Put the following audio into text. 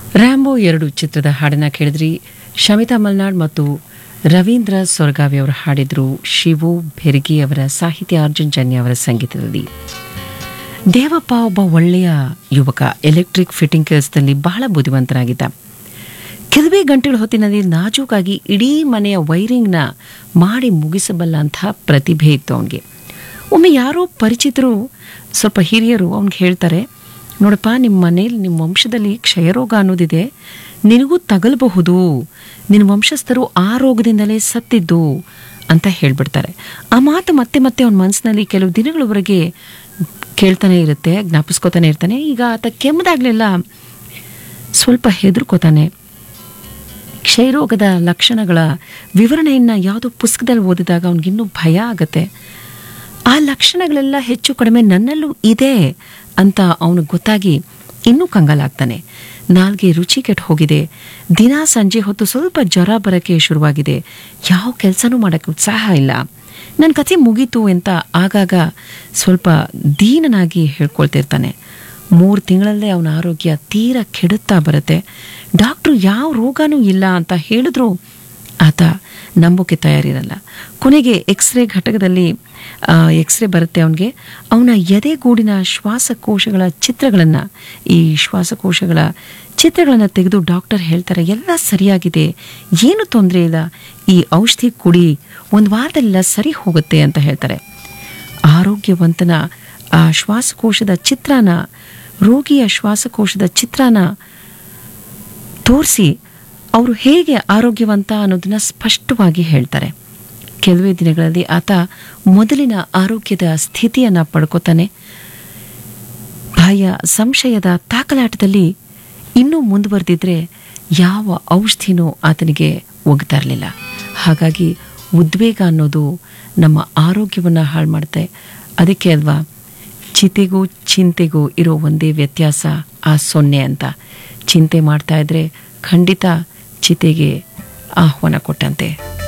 Rambo ಎರಡು ಚಿತ್ರದ ಹಾಡನ್ನ ಕೇಳಿದ್ರಿ ಶಮಿತಾ ಮಲ್ನಾಡ್ ಮತ್ತು ರವೀಂದ್ರ ಸೊರಗಾವಿ ಅವರು ಹಾಡಿದ್ರು ಶಿವು ಬೆರ್ಗಿ ಅವರ ಸಾಹಿತ್ಯ ಅರ್ಜುನ್ ಜನ್ಯ ಅವರ ಸಂಗೀತದಲ್ಲಿ ದೇವಪ್ಪ ಒಬ್ಬ ಒಳ್ಳೆಯ ಯುವಕ ಎಲೆಕ್ಟ್ರಿಕ್ ಫಿಟ್ಟಿಂಗ್ ಕೆಲಸದಲ್ಲಿ ಬಹಳ ಬುದ್ಧಿವಂತನಾಗಿದ್ದ ಕೆಲವೇ ಗಂಟೆಗಳ ಹೊತ್ತಿನಲ್ಲಿ ನಾಜೂಕಾಗಿ ಇಡೀ ಮನೆಯ ವೈರಿಂಗ್ನ ಮಾಡಿ ಮುಗಿಸಬಲ್ಲ ಅಂತಹ ಪ್ರತಿಭೆ ಇತ್ತು ಅವನಿಗೆ ಒಮ್ಮೆ ಯಾರೋ ಪರಿಚಿತರು ಸ್ವಲ್ಪ ಹಿರಿಯರು ಅವ್ನಿಗೆ ಹೇಳ್ತಾರೆ ನೋಡಪ್ಪ ನಿಮ್ಮ ಮನೇಲಿ ನಿಮ್ಮ ವಂಶದಲ್ಲಿ ಕ್ಷಯರೋಗ ಅನ್ನೋದಿದೆ ನಿನಗೂ ತಗಲಬಹುದು ನಿನ್ನ ವಂಶಸ್ಥರು ಆ ರೋಗದಿಂದಲೇ ಸತ್ತಿದ್ದು ಅಂತ ಹೇಳ್ಬಿಡ್ತಾರೆ ಆ ಮಾತು ಮತ್ತೆ ಮತ್ತೆ ಅವನ ಮನಸ್ಸಿನಲ್ಲಿ ಕೆಲವು ದಿನಗಳವರೆಗೆ ಕೇಳ್ತಾನೆ ಇರುತ್ತೆ ಜ್ಞಾಪಿಸ್ಕೋತಾನೆ ಇರ್ತಾನೆ ಈಗ ಆತ ಕೆಮ್ಮದಾಗ್ಲೆಲ್ಲ ಸ್ವಲ್ಪ ಹೆದರ್ಕೋತಾನೆ ಕ್ಷಯರೋಗದ ಲಕ್ಷಣಗಳ ವಿವರಣೆಯನ್ನು ಯಾವುದೋ ಪುಸ್ತಕದಲ್ಲಿ ಓದಿದಾಗ ಅವನಿಗಿನ್ನೂ ಭಯ ಆಗತ್ತೆ ಆ ಲಕ್ಷಣಗಳೆಲ್ಲ ಹೆಚ್ಚು ಕಡಿಮೆ ನನ್ನಲ್ಲೂ ಇದೆ ಅಂತ ಅವನಿಗೆ ಗೊತ್ತಾಗಿ ಇನ್ನೂ ಕಂಗಾಲಾಗ್ತಾನೆ ನಾಲ್ಗೆ ರುಚಿ ಕೆಟ್ಟು ಹೋಗಿದೆ ದಿನ ಸಂಜೆ ಹೊತ್ತು ಸ್ವಲ್ಪ ಜ್ವರ ಬರೋಕ್ಕೆ ಶುರುವಾಗಿದೆ ಯಾವ ಕೆಲಸನೂ ಮಾಡೋಕ್ಕೆ ಉತ್ಸಾಹ ಇಲ್ಲ ನನ್ನ ಕಥೆ ಮುಗೀತು ಅಂತ ಆಗಾಗ ಸ್ವಲ್ಪ ದೀನನಾಗಿ ಹೇಳ್ಕೊಳ್ತಿರ್ತಾನೆ ಮೂರು ತಿಂಗಳಲ್ಲೇ ಅವನ ಆರೋಗ್ಯ ತೀರಾ ಕೆಡುತ್ತಾ ಬರುತ್ತೆ ಡಾಕ್ಟ್ರು ಯಾವ ರೋಗನೂ ಇಲ್ಲ ಅಂತ ಹೇಳಿದ್ರು ಆತ ನಂಬೋಕೆ ತಯಾರಿರಲ್ಲ ಕೊನೆಗೆ ಎಕ್ಸ್ರೇ ಘಟಕದಲ್ಲಿ ಎಕ್ಸ್ರೇ ಬರುತ್ತೆ ಅವನಿಗೆ ಅವನ ಎದೆಗೂಡಿನ ಶ್ವಾಸಕೋಶಗಳ ಚಿತ್ರಗಳನ್ನು ಈ ಶ್ವಾಸಕೋಶಗಳ ಚಿತ್ರಗಳನ್ನು ತೆಗೆದು ಡಾಕ್ಟರ್ ಹೇಳ್ತಾರೆ ಎಲ್ಲ ಸರಿಯಾಗಿದೆ ಏನು ತೊಂದರೆ ಇಲ್ಲ ಈ ಔಷಧಿ ಕುಡಿ ಒಂದು ವಾರದಲ್ಲೆಲ್ಲ ಸರಿ ಹೋಗುತ್ತೆ ಅಂತ ಹೇಳ್ತಾರೆ ಆರೋಗ್ಯವಂತನ ಆ ಶ್ವಾಸಕೋಶದ ಚಿತ್ರನ ರೋಗಿಯ ಶ್ವಾಸಕೋಶದ ಚಿತ್ರನ ತೋರಿಸಿ ಅವರು ಹೇಗೆ ಆರೋಗ್ಯವಂತ ಅನ್ನೋದನ್ನ ಸ್ಪಷ್ಟವಾಗಿ ಹೇಳ್ತಾರೆ ಕೆಲವೇ ದಿನಗಳಲ್ಲಿ ಆತ ಮೊದಲಿನ ಆರೋಗ್ಯದ ಸ್ಥಿತಿಯನ್ನು ಪಡ್ಕೋತಾನೆ ಭಯ ಸಂಶಯದ ತಾಕಲಾಟದಲ್ಲಿ ಇನ್ನೂ ಮುಂದುವರೆದಿದ್ರೆ ಯಾವ ಔಷಧಿನೂ ಆತನಿಗೆ ಒಗ್ತಾ ಇರಲಿಲ್ಲ ಹಾಗಾಗಿ ಉದ್ವೇಗ ಅನ್ನೋದು ನಮ್ಮ ಆರೋಗ್ಯವನ್ನು ಹಾಳು ಮಾಡುತ್ತೆ ಅದಕ್ಕೆ ಅಲ್ವಾ ಚಿತೆಗೂ ಚಿಂತೆಗೂ ಇರೋ ಒಂದೇ ವ್ಯತ್ಯಾಸ ಆ ಸೊನ್ನೆ ಅಂತ ಚಿಂತೆ ಮಾಡ್ತಾ ಇದ್ರೆ ಖಂಡಿತ ಚಿತೆಗೆ ಆಹ್ವಾನ ಕೊಟ್ಟಂತೆ